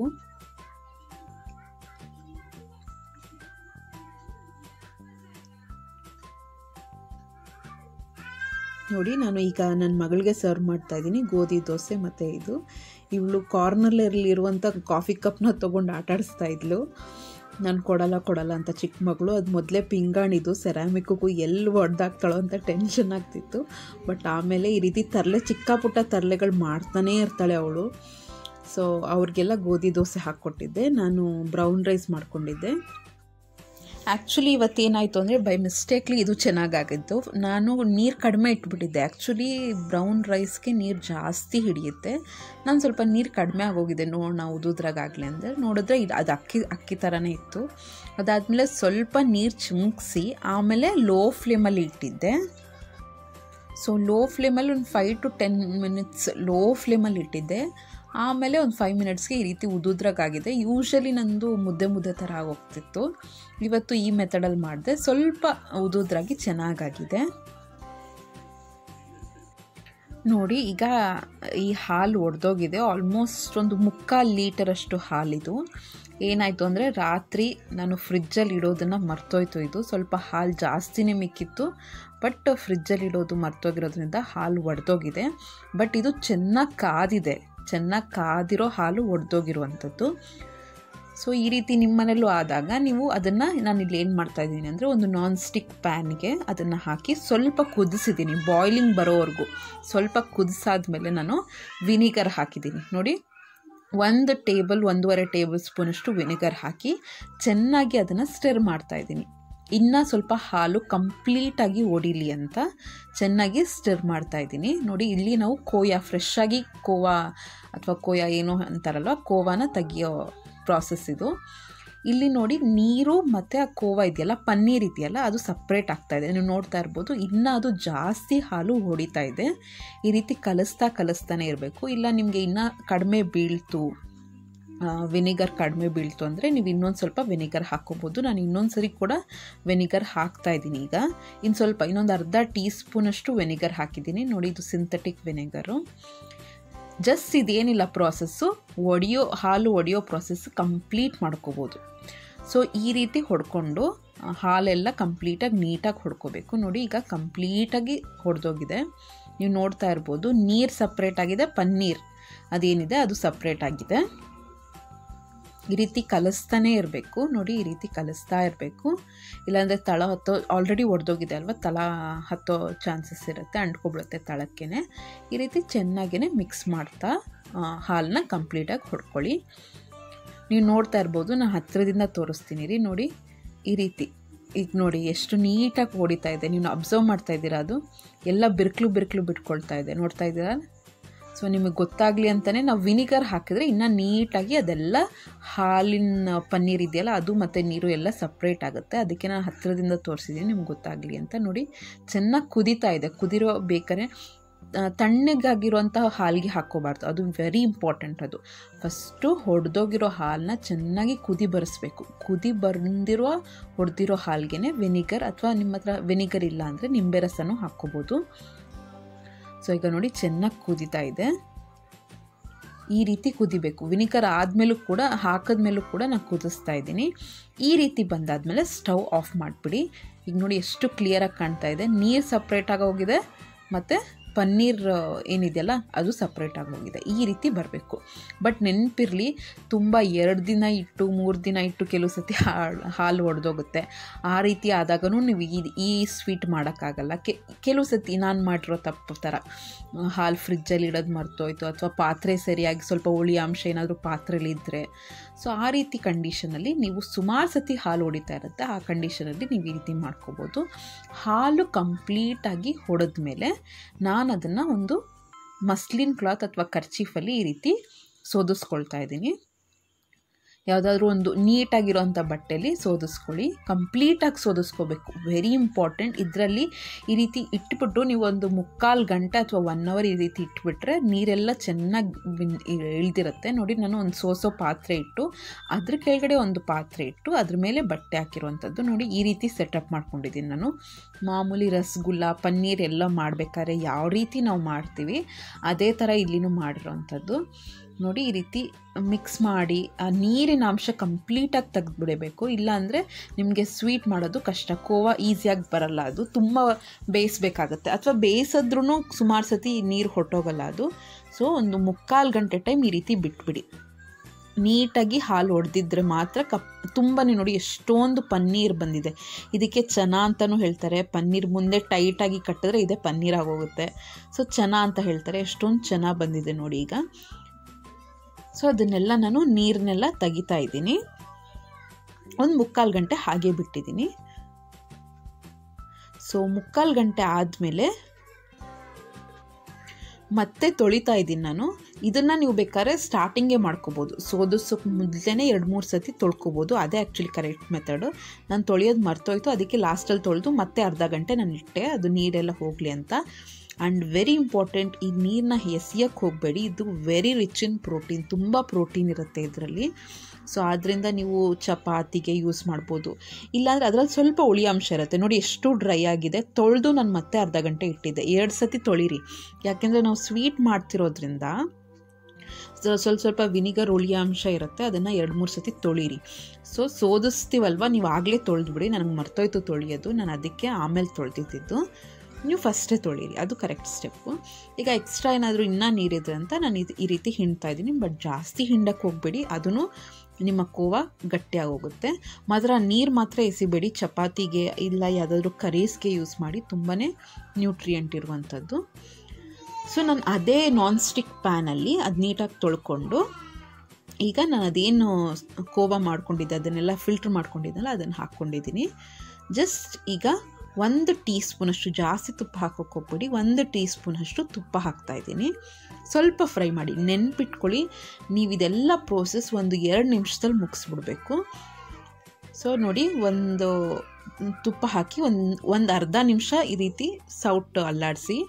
ನೋಡಿ ನಾನು ಈಗ ನನ್ನ ಮಗಳಿಗೆ ಸರ್ವ್ ಮಾಡ್ತಾ ಇದ್ದೀನಿ ಗೋಧಿ ದೋಸೆ ಮತ್ತು ಇದು ಇವಳು ಕಾರ್ನರ್ಲಿರುವಂಥ ಕಾಫಿ ಕಪ್ನ ತೊಗೊಂಡು ಆಟ ಆಡಿಸ್ತಾ ಇದ್ಲು ನಾನು ಕೊಡಲ್ಲ ಕೊಡಲ್ಲ ಅಂತ ಚಿಕ್ಕ ಮಗಳು ಅದು ಮೊದಲೇ ಪಿಂಗಾಣಿದು ಸೆರಾಮಿಕ್ಗೂ ಎಲ್ಲಿ ಒಡೆದಾಗ್ತಾಳೋ ಅಂತ ಟೆನ್ಷನ್ ಆಗ್ತಿತ್ತು ಬಟ್ ಆಮೇಲೆ ಈ ರೀತಿ ತರಲೆ ಚಿಕ್ಕ ಪುಟ್ಟ ತರಲೆಗಳು ಮಾಡ್ತಾನೇ ಇರ್ತಾಳೆ ಅವಳು ಸೊ ಅವ್ರಿಗೆಲ್ಲ ಗೋಧಿ ದೋಸೆ ಹಾಕ್ಕೊಟ್ಟಿದ್ದೆ ನಾನು ಬ್ರೌನ್ ರೈಸ್ ಮಾಡ್ಕೊಂಡಿದ್ದೆ ಆ್ಯಕ್ಚುಲಿ ಇವತ್ತೇನಾಯಿತು ಅಂದರೆ ಬೈ ಮಿಸ್ಟೇಕ್ಲಿ ಇದು ಚೆನ್ನಾಗಾಗಿತ್ತು ನಾನು ನೀರು ಕಡಿಮೆ ಇಟ್ಬಿಟ್ಟಿದ್ದೆ ಆ್ಯಕ್ಚುಲಿ ಬ್ರೌನ್ ರೈಸ್ಗೆ ನೀರು ಜಾಸ್ತಿ ಹಿಡಿಯುತ್ತೆ ನಾನು ಸ್ವಲ್ಪ ನೀರು ಕಡಿಮೆ ಆಗೋಗಿದೆ ನೋಡೋಣ ಉದುದ್ರಾಗಲಿ ಅಂದರೆ ನೋಡಿದ್ರೆ ಇದು ಅದು ಅಕ್ಕಿ ಅಕ್ಕಿ ಥರನೇ ಇತ್ತು ಅದಾದಮೇಲೆ ಸ್ವಲ್ಪ ನೀರು ಚಿಮ್ಕಿಸಿ ಆಮೇಲೆ ಲೋ ಫ್ಲೇಮಲ್ಲಿ ಇಟ್ಟಿದ್ದೆ ಸೊ ಲೋ ಫ್ಲೇಮಲ್ಲಿ ಒಂದು five to ten minutes low ಫ್ಲೇಮಲ್ಲಿ ಇಟ್ಟಿದ್ದೆ ಆಮೇಲೆ ಒಂದು ಫೈವ್ ಮಿನಿಟ್ಸ್ಗೆ ಈ ರೀತಿ ಉದುದ್ರಾಗಿದೆ ಯೂಶಲಿ ನಂದು ಮುದ್ದೆ ಮುದ್ದೆ ಥರ ಆಗೋಗ್ತಿತ್ತು ಇವತ್ತು ಈ ಮೆಥಡಲ್ಲಿ ಮಾಡಿದೆ ಸ್ವಲ್ಪ ಉದುದ್ರಾಗಿ ಚೆನ್ನಾಗಾಗಿದೆ ನೋಡಿ ಈಗ ಈ ಹಾಲು ಒಡೆದೋಗಿದೆ ಆಲ್ಮೋಸ್ಟ್ ಒಂದು ಮುಕ್ಕಾಲು ಲೀಟರಷ್ಟು ಹಾಲಿದು ಏನಾಯಿತು ಅಂದರೆ ರಾತ್ರಿ ನಾನು ಫ್ರಿಜ್ಜಲ್ಲಿ ಇಡೋದನ್ನು ಮರ್ತೋಯ್ತು ಇದು ಸ್ವಲ್ಪ ಹಾಲು ಜಾಸ್ತಿನೇ ಮಿಕ್ಕಿತ್ತು ಬಟ್ ಫ್ರಿಜ್ಜಲ್ಲಿ ಇಡೋದು ಮರ್ತೋಗಿರೋದ್ರಿಂದ ಹಾಲು ಒಡೆದೋಗಿದೆ ಬಟ್ ಇದು ಚೆನ್ನಾಗಿ ಕಾದಿದೆ ಚೆನ್ನಾಗಿ ಕಾದಿರೋ ಹಾಲು ಒಡೆದೋಗಿರುವಂಥದ್ದು ಸೊ ಈ ರೀತಿ ನಿಮ್ಮ ಮನೇಲೂ ಆದಾಗ ನೀವು ಅದನ್ನು ನಾನು ಇಲ್ಲಿ ಏನು ಮಾಡ್ತಾಯಿದ್ದೀನಿ ಅಂದರೆ ಒಂದು ನಾನ್ ಸ್ಟಿಕ್ ಪ್ಯಾನ್ಗೆ ಅದನ್ನು ಹಾಕಿ ಸ್ವಲ್ಪ ಕುದಿಸಿದ್ದೀನಿ ಬಾಯ್ಲಿಂಗ್ ಬರೋವರೆಗೂ ಸ್ವಲ್ಪ ಕುದಿಸಾದ್ಮೇಲೆ ನಾನು ವಿನಿಗರ್ ಹಾಕಿದ್ದೀನಿ ನೋಡಿ ಒಂದು ಟೇಬಲ್ ಒಂದೂವರೆ ಟೇಬಲ್ ಸ್ಪೂನಷ್ಟು ವಿನೆಗರ್ ಹಾಕಿ ಚೆನ್ನಾಗಿ ಅದನ್ನು ಸ್ಟಿರ್ ಮಾಡ್ತಾಯಿದ್ದೀನಿ ಇನ್ನು ಸ್ವಲ್ಪ ಹಾಲು ಕಂಪ್ಲೀಟಾಗಿ ಒಡಿಲಿ ಅಂತ ಚೆನ್ನಾಗಿ ಸ್ಟಿರ್ ಮಾಡ್ತಾಯಿದ್ದೀನಿ ನೋಡಿ ಇಲ್ಲಿ ನಾವು ಕೋಯಾ ಫ್ರೆಶ್ ಆಗಿ ಕೋವಾ ಅಥವಾ ಕೋಯಾ ಏನೋ ಅಂತಾರಲ್ವ ಕೋವಾನ ತೆಗಿಯೋ ಪ್ರಾಸೆಸ್ ಇದು ಇಲ್ಲಿ ನೋಡಿ ನೀರು ಮತ್ತು ಆ ಕೋವಾ ಇದೆಯಲ್ಲ ಪನ್ನೀರ್ ಇದೆಯಲ್ಲ ಅದು ಸಪ್ರೇಟ್ ಆಗ್ತಾ ಇದೆ ನೀವು ನೋಡ್ತಾ ಇರ್ಬೋದು ಇನ್ನೂ ಅದು ಜಾಸ್ತಿ ಹಾಲು ಹೊಡಿತಾ ಇದೆ ಈ ರೀತಿ ಕಲಿಸ್ತಾ ಕಲಿಸ್ತಾನೆ ಇರಬೇಕು ಇಲ್ಲ ನಿಮಗೆ ಇನ್ನೂ ಕಡಿಮೆ ಬೀಳ್ತು ವಿನಿಗರ್ ಕಡಿಮೆ ಬೀಳ್ತು ಅಂದರೆ ನೀವು ಇನ್ನೊಂದು ಸ್ವಲ್ಪ ವಿನಿಗರ್ ಹಾಕ್ಕೋಬೋದು ನಾನು ಇನ್ನೊಂದು ಸರಿ ಕೂಡ ವಿನಿಗರ್ ಹಾಕ್ತಾ ಇದ್ದೀನಿ ಈಗ ಇನ್ನು ಸ್ವಲ್ಪ ಇನ್ನೊಂದು ಅರ್ಧ ಟೀ ಸ್ಪೂನಷ್ಟು ವಿನಿಗರ್ ಹಾಕಿದ್ದೀನಿ ನೋಡಿ ಇದು ಸಿಂಥೆಟಿಕ್ ವಿನೆಗರು ಜಸ್ಟ್ ಇದೇನಿಲ್ಲ ಪ್ರಾಸೆಸ್ಸು ಒಡೆಯೋ ಹಾಲು ಒಡೆಯೋ ಪ್ರಾಸೆಸ್ ಕಂಪ್ಲೀಟ್ ಮಾಡ್ಕೋಬೋದು ಸೊ ಈ ರೀತಿ ಹೊಡ್ಕೊಂಡು ಆ, ಹಾಲೆಲ್ಲ ಕಂಪ್ಲೀಟಾಗಿ ನೀಟಾಗಿ ಹೊಡ್ಕೋಬೇಕು ನೋಡಿ ಈಗ ಕಂಪ್ಲೀಟಾಗಿ ಹೊಡೆದೋಗಿದೆ ನೀವು ನೋಡ್ತಾ ಇರ್ಬೋದು ನೀರು ಸಪ್ರೇಟ್ ಆಗಿದೆ ಪನ್ನೀರ್ ಅದೇನಿದೆ ಅದು ಸಪ್ರೇಟ್ ಆಗಿದೆ ಈ ರೀತಿ ಕಲಿಸ್ತಾನೇ ಇರಬೇಕು ನೋಡಿ ಈ ರೀತಿ ಕಲಿಸ್ತಾ ಇರಬೇಕು ಇಲ್ಲಾಂದರೆ ತಳ ಹತ್ತೋ ಆಲ್ರೆಡಿ ಒಡೆದೋಗಿದೆ ಅಲ್ವಾ ತಳ ಹತ್ತೋ ಚಾನ್ಸಸ್ ಇರುತ್ತೆ ಅಂಟ್ಕೊಬಿಡುತ್ತೆ ತಳಕ್ಕೇ ಈ ರೀತಿ ಚೆನ್ನಾಗೇ ಮಿಕ್ಸ್ ಮಾಡ್ತಾ ಆ, ಹಾಲನ್ನ ಕಂಪ್ಲೀಟಾಗಿ ಹೊಡ್ಕೊಳ್ಳಿ ನೀವು ನೋಡ್ತಾ ಇರ್ಬೋದು ನಾನು ಹತ್ತಿರದಿಂದ ತೋರಿಸ್ತೀನಿ ರೀ ನೋಡಿ ಈ ರೀತಿ ಈಗ ನೋಡಿ ಎಷ್ಟು ನೀಟಾಗಿ ಹೊಡಿತಾ ಇದೆ ನೀವು ಅಬ್ಸರ್ವ್ ಮಾಡ್ತಾ ಇದ್ದೀರಾ ಅದು ಎಲ್ಲ ಬಿರ್ಕ್ಲು ಬಿರ್ಕ್ಲು ಬಿಟ್ಕೊಳ್ತಾ ಇದೆ ನೋಡ್ತಾ ಇದ್ದೀರಾ ಸೊ ನಿಮಗೆ ಗೊತ್ತಾಗಲಿ ಅಂತಲೇ ನಾವು ವಿನಿಗರ್ ಹಾಕಿದ್ರೆ ಇನ್ನೂ ನೀಟಾಗಿ ಅದೆಲ್ಲ ಹಾಲಿನ ಪನ್ನೀರ್ ಇದೆಯಲ್ಲ ಅದು ಮತ್ತು ನೀರು ಎಲ್ಲ ಸಪ್ರೇಟ್ ಆಗುತ್ತೆ ಅದಕ್ಕೆ ನಾನು ಹತ್ತಿರದಿಂದ ತೋರಿಸಿದ್ದೀನಿ ನಿಮ್ಗೆ ಗೊತ್ತಾಗಲಿ ಅಂತ ನೋಡಿ ಚೆನ್ನಾಗಿ ಕುದೀತಾ ಇದೆ ಕುದಿರೋ ಬೇಕಾದ್ರೆ ಆ, ತಣ್ಣಗಾಗಿರುವಂತಹ ಹಾಲಿಗೆ ಹಾಕ್ಕೋಬಾರ್ದು ಅದು ವೆರಿ ಇಂಪಾರ್ಟೆಂಟ್ ಅದು ಫಸ್ಟು ಹೊಡೆದೋಗಿರೋ ಹಾಲನ್ನ ಚೆನ್ನಾಗಿ ಕುದಿ ಬರಿಸ್ಬೇಕು ಕುದಿ ಬಂದಿರೋ ಹೊಡೆದಿರೋ ಹಾಲಿಗೆ ವಿನಿಗರ್ ಅಥವಾ ನಿಮ್ಮ ಹತ್ರ ವಿನಿಗರ್ ಇಲ್ಲ ಅಂದರೆ ನಿಂಬೆ ರಸನೂ ಹಾಕ್ಕೋಬೋದು ಸೊ ಈಗ ನೋಡಿ ಚೆನ್ನಾಗಿ ಕುದೀತಾ ಇದೆ ಈ ರೀತಿ ಕುದಿಬೇಕು ವಿನಿಗರ್ ಆದಮೇಲೂ ಕೂಡ ಹಾಕಿದ್ಮೇಲೂ ಕೂಡ ನಾನು ಕುದಿಸ್ತಾ ಇದ್ದೀನಿ ಈ ರೀತಿ ಬಂದಾದಮೇಲೆ ಸ್ಟವ್ ಆಫ್ ಮಾಡಿಬಿಡಿ ಈಗ ನೋಡಿ ಎಷ್ಟು ಕ್ಲಿಯರಾಗಿ ಕಾಣ್ತಾ ಇದೆ ನೀರು ಸಪ್ರೇಟಾಗಿ ಹೋಗಿದೆ ಮತ್ತು ಪನ್ನೀರ್ ಆ, ಏನಿದೆಯಲ್ಲ ಅದು ಸಪ್ರೇಟಾಗಿ ಹೋಗಿದೆ ಈ ರೀತಿ ಬರಬೇಕು ಬಟ್ ನೆನಪಿರಲಿ ತುಂಬ ಎರಡು ದಿನ ಇಟ್ಟು ಮೂರು ದಿನ ಇಟ್ಟು ಕೆಲವು ಸತಿ ಹಾಲು ಹಾಲು ಒಡೆದೋಗುತ್ತೆ ಆ ರೀತಿ ಆದಾಗೂ ನೀವು ಈ ಈ ಸ್ವೀಟ್ ಮಾಡೋಕ್ಕಾಗಲ್ಲ ಕೆ ಕೆಲವು ಸತಿ ನಾನು ಮಾಡಿರೋ ತಪ್ಪು ಥರ ಹಾಲು ಫ್ರಿಜ್ಜಲ್ಲಿ ಇಡೋದು ಮರ್ತೋಯ್ತು ಅಥವಾ ಪಾತ್ರೆ ಸರಿಯಾಗಿ ಸ್ವಲ್ಪ ಹುಳಿ ಅಂಶ ಏನಾದರೂ ಪಾತ್ರೆಯಲ್ಲಿ ಇದ್ದರೆ ಸೊ ಆ ರೀತಿ ಕಂಡೀಷನಲ್ಲಿ ನೀವು ಸುಮಾರು ಸತಿ ಹಾಲು ಹೊಡಿತಾ ಇರುತ್ತೆ ಆ ಕಂಡೀಷನಲ್ಲಿ ನೀವು ಈ ರೀತಿ ಮಾಡ್ಕೋಬೋದು ಹಾಲು ಕಂಪ್ಲೀಟಾಗಿ ಹೊಡೆದ್ಮೇಲೆ ನಾನು ಅದನ್ನು ಒಂದು ಮಸ್ಲಿನ್ ಕ್ಲಾತ್ ಅಥವಾ ಕರ್ಚೀಫಲ್ಲಿ ಈ ರೀತಿ ಸೋದಿಸ್ಕೊಳ್ತಾ ಇದ್ದೀನಿ ಯಾವುದಾದ್ರೂ ಒಂದು ನೀಟಾಗಿರೋಂಥ ಬಟ್ಟೆಯಲ್ಲಿ ಸೋದಿಸ್ಕೊಳ್ಳಿ ಕಂಪ್ಲೀಟಾಗಿ ಸೋದಿಸ್ಕೋಬೇಕು ವೆರಿ ಇಂಪಾರ್ಟೆಂಟ್ ಇದರಲ್ಲಿ ಈ ರೀತಿ ಇಟ್ಬಿಟ್ಟು ನೀವು ಒಂದು ಮುಕ್ಕಾಲು ಗಂಟೆ ಅಥವಾ ಒನ್ ಅವರ್ ಈ ರೀತಿ ಇಟ್ಬಿಟ್ರೆ ನೀರೆಲ್ಲ ಚೆನ್ನಾಗಿ ಬಿನ್- ಇಳ್ದಿರುತ್ತೆ ನೋಡಿ ನಾನು ಒಂದು ಸೋಸೋ ಪಾತ್ರೆ ಇಟ್ಟು ಅದ್ರ ಕೆಳಗಡೆ ಒಂದು ಪಾತ್ರೆ ಇಟ್ಟು ಅದ್ರ ಮೇಲೆ ಬಟ್ಟೆ ಹಾಕಿರುವಂಥದ್ದು ನೋಡಿ ಈ ರೀತಿ ಸೆಟಪ್ ಮಾಡ್ಕೊಂಡಿದ್ದೀನಿ ನಾನು ಮಾಮೂಲಿ ರಸಗುಲ್ಲ ಪನ್ನೀರ್ ಎಲ್ಲ ಮಾಡಬೇಕಾದ್ರೆ ಯಾವ ರೀತಿ ನಾವು ಮಾಡ್ತೀವಿ ಅದೇ ಥರ ಇಲ್ಲಿನೂ ಮಾಡಿರೋವಂಥದ್ದು ನೋಡಿ ಈ ರೀತಿ ಮಿಕ್ಸ್ ಮಾಡಿ ಆ ನೀರಿನ ಅಂಶ ಕಂಪ್ಲೀಟಾಗಿ ತೆಗೆದುಬಿಡಬೇಕು ಇಲ್ಲಾಂದರೆ ನಿಮಗೆ ಸ್ವೀಟ್ ಮಾಡೋದು ಕಷ್ಟ ಕೋವಾ ಈಸಿಯಾಗಿ ಬರಲ್ಲ ಅದು ತುಂಬ ಬೇಯಿಸ್ಬೇಕಾಗತ್ತೆ ಅಥವಾ ಬೇಯಿಸಿದ್ರೂ ಸುಮಾರು ಸತಿ ನೀರು ಹೊಟ್ಟೋಗಲ್ಲ ಅದು ಸೊ ಒಂದು ಮುಕ್ಕಾಲು ಗಂಟೆ ಟೈಮ್ ಈ ರೀತಿ ಬಿಟ್ಬಿಡಿ ನೀಟಾಗಿ ಹಾಲು ಹೊಡೆದಿದ್ರೆ ಮಾತ್ರ ಕಪ್ ತುಂಬಾ ನೋಡಿ ಎಷ್ಟೊಂದು ಪನ್ನೀರ್ ಬಂದಿದೆ ಇದಕ್ಕೆ ಚನ ಅಂತಲೂ ಹೇಳ್ತಾರೆ ಪನ್ನೀರ್ ಮುಂದೆ ಟೈಟಾಗಿ ಕಟ್ಟಿದ್ರೆ ಇದೇ ಪನ್ನೀರ್ ಆಗೋಗುತ್ತೆ ಸೊ ಚನ ಅಂತ ಹೇಳ್ತಾರೆ ಎಷ್ಟೊಂದು ಚನ ಬಂದಿದೆ ನೋಡಿ ಈಗ ಸೊ ಅದನ್ನೆಲ್ಲ ನಾನು ನೀರನ್ನೆಲ್ಲ ತೆಗಿತಾ ಇದ್ದೀನಿ ಒಂದು ಮುಕ್ಕಾಲು ಗಂಟೆ ಹಾಗೆ ಬಿಟ್ಟಿದ್ದೀನಿ ಸೊ ಮುಕ್ಕಾಲು ಗಂಟೆ ಆದಮೇಲೆ ಮತ್ತೆ ತೊಳಿತಾ ಇದ್ದೀನಿ ನಾನು ಇದನ್ನು ನೀವು ಬೇಕಾದ್ರೆ ಸ್ಟಾರ್ಟಿಂಗೇ ಮಾಡ್ಕೋಬೋದು ಸೋದಿಸೋಕೆ ಮೊದಲೇ ಎರಡು ಮೂರು ಸತಿ ತೊಳ್ಕೊಬೋದು ಅದೇ ಆ್ಯಕ್ಚುಲಿ ಕರೆಕ್ಟ್ ಮೆಥಡು ನಾನು ತೊಳೆಯೋದು ಮರ್ತೋಯ್ತು ಅದಕ್ಕೆ ಲಾಸ್ಟಲ್ಲಿ ತೊಳೆದು ಮತ್ತೆ ಅರ್ಧ ಗಂಟೆ ನಾನು ಇಟ್ಟೆ ಅದು ನೀರೆಲ್ಲ ಹೋಗಲಿ ಅಂತ ಆ್ಯಂಡ್ ವೆರಿ ಇಂಪಾರ್ಟೆಂಟ್ ಈ ನೀರನ್ನ ಎಸಿಯಕ್ಕೆ ಹೋಗಬೇಡಿ ಇದು ವೆರಿ ರಿಚ್ ಇನ್ ಪ್ರೋಟೀನ್ ತುಂಬ ಪ್ರೋಟೀನ್ ಇರುತ್ತೆ ಇದರಲ್ಲಿ ಸೊ ಆದ್ದರಿಂದ ನೀವು ಚಪಾತಿಗೆ ಯೂಸ್ ಮಾಡ್ಬೋದು ಇಲ್ಲಾಂದರೆ ಅದರಲ್ಲಿ ಸ್ವಲ್ಪ ಹುಳಿ ಅಂಶ ಇರುತ್ತೆ ನೋಡಿ ಎಷ್ಟು ಡ್ರೈ ಆಗಿದೆ ತೊಳೆದು ನಾನು ಮತ್ತೆ ಅರ್ಧ ಗಂಟೆ ಇಟ್ಟಿದ್ದೆ ಎರಡು ಸತಿ ತೊಳಿರಿ ಯಾಕೆಂದರೆ ನಾವು ಸ್ವೀಟ್ ಮಾಡ್ತಿರೋದ್ರಿಂದ ಸೊ- ಸ್ವಲ್ಪ ಸ್ವಲ್ಪ ವಿನಿಗರ್ ಹುಳಿ ಅಂಶ ಇರುತ್ತೆ ಅದನ್ನು ಎರಡು ಮೂರು ಸತಿ ತೊಳಿರಿ ಸೊ ಸೋದಿಸ್ತೀವಲ್ವ ನೀವು ಆಗಲೇ ತೊಳೆದ್ಬಿಡಿ ನನಗೆ ಮರ್ತೋಯ್ತು ತೊಳೆಯೋದು ನಾನು ಅದಕ್ಕೆ ಆಮೇಲೆ ತೊಳೆದಿದ್ದು ನೀವು ಫಸ್ಟೇ ತೊಳೀರಿ ಅದು ಕರೆಕ್ಟ್ ಸ್ಟೆಪ್ಪು ಈಗ ಎಕ್ಸ್ಟ್ರಾ ಏನಾದರೂ ಇನ್ನೂ ನೀರಿದೆ ಅಂತ ನಾನು ಇದು ಈ ರೀತಿ ಹಿಂಡ್ತಾ ಇದ್ದೀನಿ ಬಟ್ ಜಾಸ್ತಿ ಹಿಂಡಕ್ಕೆ ಹೋಗಬೇಡಿ ಅದೂ ನಿಮ್ಮ ಕೋವಾ ಗಟ್ಟಿಯಾಗಿ ಹೋಗುತ್ತೆ ಮಾತ್ರ ನೀರು ಮಾತ್ರ ಎಸಿಬೇಡಿ ಚಪಾತಿಗೆ ಇಲ್ಲ ಯಾವುದಾದ್ರೂ ಕರೀಸ್ಗೆ ಯೂಸ್ ಮಾಡಿ ತುಂಬಾ ನ್ಯೂಟ್ರಿಯೆಂಟ್ ಇರುವಂಥದ್ದು ಸೊ ನಾನು ಅದೇ ನಾನ್ ಸ್ಟಿಕ್ ಪ್ಯಾನಲ್ಲಿ ಅದು ನೀಟಾಗಿ ತೊಳ್ಕೊಂಡು ಈಗ ನಾನು ಅದೇನು ಕೋವಾ ಮಾಡ್ಕೊಂಡಿದ್ದೆ ಅದನ್ನೆಲ್ಲ ಫಿಲ್ಟ್ರ್ ಮಾಡ್ಕೊಂಡಿದ್ದೆನಲ್ಲ ಅದನ್ನು ಹಾಕ್ಕೊಂಡಿದ್ದೀನಿ ಜಸ್ಟ್ ಈಗ ಒಂದು ಟೀ ಸ್ಪೂನಷ್ಟು ಜಾಸ್ತಿ ತುಪ್ಪ ಹಾಕೋಕೆ ಹೋಗ್ಬೇಡಿ ಒಂದು ಟೀ ಸ್ಪೂನಷ್ಟು ತುಪ್ಪ ಹಾಕ್ತಾ ಇದ್ದೀನಿ ಸ್ವಲ್ಪ ಫ್ರೈ ಮಾಡಿ ನೆನ್ಪಿಟ್ಕೊಳ್ಳಿ ನೀವು ಇದೆಲ್ಲ ಪ್ರೋಸೆಸ್ ಒಂದು ಎರಡು ನಿಮಿಷದಲ್ಲಿ ಮುಗಿಸ್ಬಿಡ್ಬೇಕು ಸೊ ನೋಡಿ ಒಂದು ತುಪ್ಪ ಹಾಕಿ ಒಂದು ಒಂದು ಅರ್ಧ ನಿಮಿಷ ಈ ರೀತಿ ಸೌಟ್ ಅಲ್ಲಾಡಿಸಿ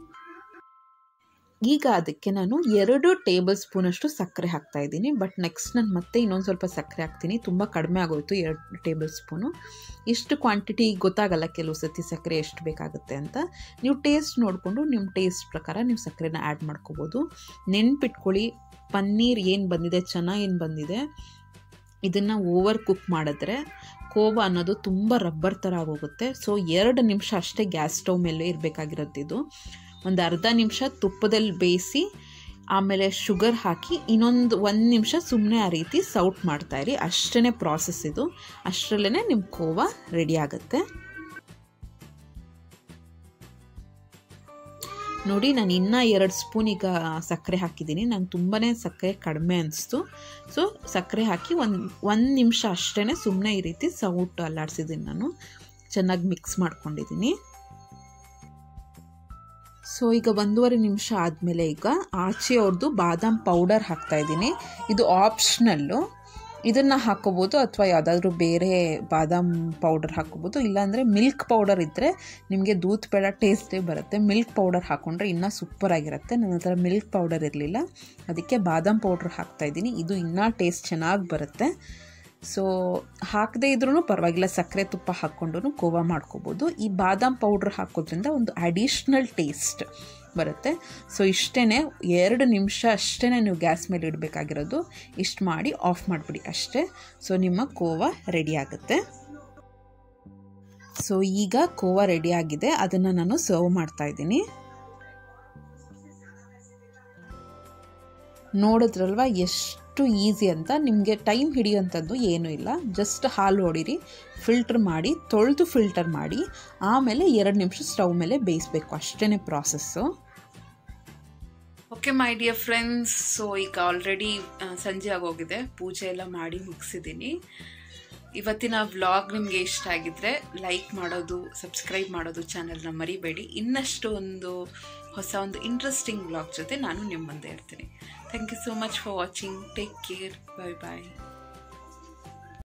ಈಗ ಅದಕ್ಕೆ ನಾನು ಎರಡು ಟೇಬಲ್ ಸ್ಪೂನಷ್ಟು ಸಕ್ಕರೆ ಹಾಕ್ತಾ ಇದ್ದೀನಿ ಬಟ್ ನೆಕ್ಸ್ಟ್ ನಾನು ಮತ್ತೆ ಇನ್ನೊಂದು ಸ್ವಲ್ಪ ಸಕ್ಕರೆ ಹಾಕ್ತೀನಿ ತುಂಬ ಕಡಿಮೆ ಆಗೋಯ್ತು ಎರಡು ಟೇಬಲ್ ಸ್ಪೂನು ಇಷ್ಟು ಕ್ವಾಂಟಿಟಿ ಗೊತ್ತಾಗಲ್ಲ ಕೆಲವು ಸತಿ ಸಕ್ಕರೆ ಎಷ್ಟು ಬೇಕಾಗುತ್ತೆ ಅಂತ ನೀವು ಟೇಸ್ಟ್ ನೋಡಿಕೊಂಡು ನಿಮ್ಮ ಟೇಸ್ಟ್ ಪ್ರಕಾರ ನೀವು ಸಕ್ಕರೆನ ಆ್ಯಡ್ ಮಾಡ್ಕೋಬೋದು ನೆನ್ಪಿಟ್ಕೊಳ್ಳಿ ಪನ್ನೀರ್ ಏನು ಬಂದಿದೆ ಚೆನ್ನಾಗಿ ಏನು ಬಂದಿದೆ ಇದನ್ನು ಓವರ್ ಕುಕ್ ಮಾಡಿದ್ರೆ ಕೋವ ಅನ್ನೋದು ತುಂಬ ರಬ್ಬರ್ ಥರ ಆಗೋಗುತ್ತೆ ಸೊ ಎರಡು ನಿಮಿಷ ಅಷ್ಟೇ ಗ್ಯಾಸ್ ಸ್ಟವ್ ಮೇಲೆ ಇರಬೇಕಾಗಿರುತ್ತೆ ಇದು ಒಂದು ಅರ್ಧ ನಿಮಿಷ ತುಪ್ಪದಲ್ಲಿ ಬೇಯಿಸಿ ಆಮೇಲೆ ಶುಗರ್ ಹಾಕಿ ಇನ್ನೊಂದು ಒಂದು ನಿಮಿಷ ಸುಮ್ಮನೆ ಆ ರೀತಿ ಸೌಟ್ ಮಾಡ್ತಾಯಿರಿ ಅಷ್ಟೇ ಪ್ರಾಸೆಸ್ ಇದು ಅಷ್ಟರಲ್ಲೇ ನಿಮ್ಮ ಕೋವಾ ರೆಡಿ ಆಗುತ್ತೆ ನೋಡಿ ನಾನು ಇನ್ನೂ ಎರಡು ಸ್ಪೂನ್ ಈಗ ಸಕ್ಕರೆ ಹಾಕಿದ್ದೀನಿ ನಂಗೆ ತುಂಬಾ ಸಕ್ಕರೆ ಕಡಿಮೆ ಅನಿಸ್ತು ಸೊ ಸಕ್ಕರೆ ಹಾಕಿ ಒಂದು ಒಂದು ನಿಮಿಷ ಅಷ್ಟೇ ಸುಮ್ಮನೆ ಈ ರೀತಿ ಸೌಟ್ ಅಲ್ಲಾಡ್ಸಿದ್ದೀನಿ ನಾನು ಚೆನ್ನಾಗಿ ಮಿಕ್ಸ್ ಮಾಡ್ಕೊಂಡಿದ್ದೀನಿ ಸೊ ಈಗ ಒಂದೂವರೆ ನಿಮಿಷ ಆದಮೇಲೆ ಈಗ ಆಚೆ ಅವ್ರದ್ದು ಬಾದಾಮ್ ಪೌಡರ್ ಹಾಕ್ತಾಯಿದ್ದೀನಿ ಇದು ಆಪ್ಷನಲ್ಲು ಇದನ್ನು ಹಾಕೋಬೋದು ಅಥವಾ ಯಾವುದಾದ್ರೂ ಬೇರೆ ಬಾದಾಮ್ ಪೌಡರ್ ಹಾಕೋಬೋದು ಇಲ್ಲಾಂದರೆ ಮಿಲ್ಕ್ ಪೌಡರ್ ಇದ್ದರೆ ನಿಮಗೆ ದೂತ್ ಬೇಡ ಟೇಸ್ಟೇ ಬರುತ್ತೆ ಮಿಲ್ಕ್ ಪೌಡರ್ ಹಾಕ್ಕೊಂಡ್ರೆ ಇನ್ನೂ ಸೂಪರಾಗಿರುತ್ತೆ ನನ್ನ ಹತ್ರ ಮಿಲ್ಕ್ ಪೌಡರ್ ಇರಲಿಲ್ಲ ಅದಕ್ಕೆ ಬಾದಾಮ್ ಪೌಡ್ರ್ ಹಾಕ್ತಾಯಿದ್ದೀನಿ ಇದು ಇನ್ನೂ ಟೇಸ್ಟ್ ಚೆನ್ನಾಗಿ ಬರುತ್ತೆ ಸೊ ಹಾಕದೇ ಇದ್ರೂ ಪರವಾಗಿಲ್ಲ ಸಕ್ಕರೆ ತುಪ್ಪ ಹಾಕ್ಕೊಂಡು ಕೋವಾ ಮಾಡ್ಕೋಬೋದು ಈ ಬಾದಾಮ್ ಪೌಡ್ರ್ ಹಾಕೋದ್ರಿಂದ ಒಂದು ಅಡಿಷ್ನಲ್ ಟೇಸ್ಟ್ ಬರುತ್ತೆ ಸೊ ಇಷ್ಟೇ ಎರಡು ನಿಮಿಷ ಅಷ್ಟೇ ನೀವು ಗ್ಯಾಸ್ ಮೇಲೆ ಇಡಬೇಕಾಗಿರೋದು ಇಷ್ಟು ಮಾಡಿ ಆಫ್ ಮಾಡಿಬಿಡಿ ಅಷ್ಟೇ ಸೊ ನಿಮ್ಮ ಕೋವಾ ರೆಡಿ ಆಗುತ್ತೆ ಸೊ ಈಗ ಕೋವಾ ರೆಡಿ ಆಗಿದೆ ಅದನ್ನು ನಾನು ಸರ್ವ್ ಮಾಡ್ತಾ ಇದ್ದೀನಿ ನೋಡಿದ್ರಲ್ವ ಎಷ್ಟು ಈಸಿ ಅಂತ ನಿಮಗೆ ಟೈಮ್ ಹಿಡಿಯೋಂಥದ್ದು ಏನೂ ಇಲ್ಲ ಜಸ್ಟ್ ಹಾಲು ಹೊಡಿರಿ ಫಿಲ್ಟ್ರ್ ಮಾಡಿ ತೊಳೆದು ಫಿಲ್ಟರ್ ಮಾಡಿ ಆಮೇಲೆ ಎರಡು ನಿಮಿಷ ಸ್ಟವ್ ಮೇಲೆ ಬೇಯಿಸ್ಬೇಕು ಅಷ್ಟೇ process okay my dear friends so ಈಗ ಆಲ್ರೆಡಿ ಸಂಜೆ ಆಗೋಗಿದೆ ಪೂಜೆ ಎಲ್ಲ ಮಾಡಿ ಮುಗಿಸಿದ್ದೀನಿ ಇವತ್ತಿನ ವ್ಲಾಗ್ ನಿಮಗೆ ಇಷ್ಟ ಆಗಿದ್ದರೆ ಲೈಕ್ ಮಾಡೋದು ಸಬ್ಸ್ಕ್ರೈಬ್ ಮಾಡೋದು ಚಾನಲ್ನ ಮರಿಬೇಡಿ ಇನ್ನಷ್ಟು ಒಂದು ಹೊಸ ಒಂದು ಇಂಟ್ರೆಸ್ಟಿಂಗ್ ವ್ಲಾಗ್ ಜೊತೆ ನಾನು ನಿಮ್ಮ ಮುಂದೆ ಇರ್ತೀನಿ thank you so much for watching take care bye bye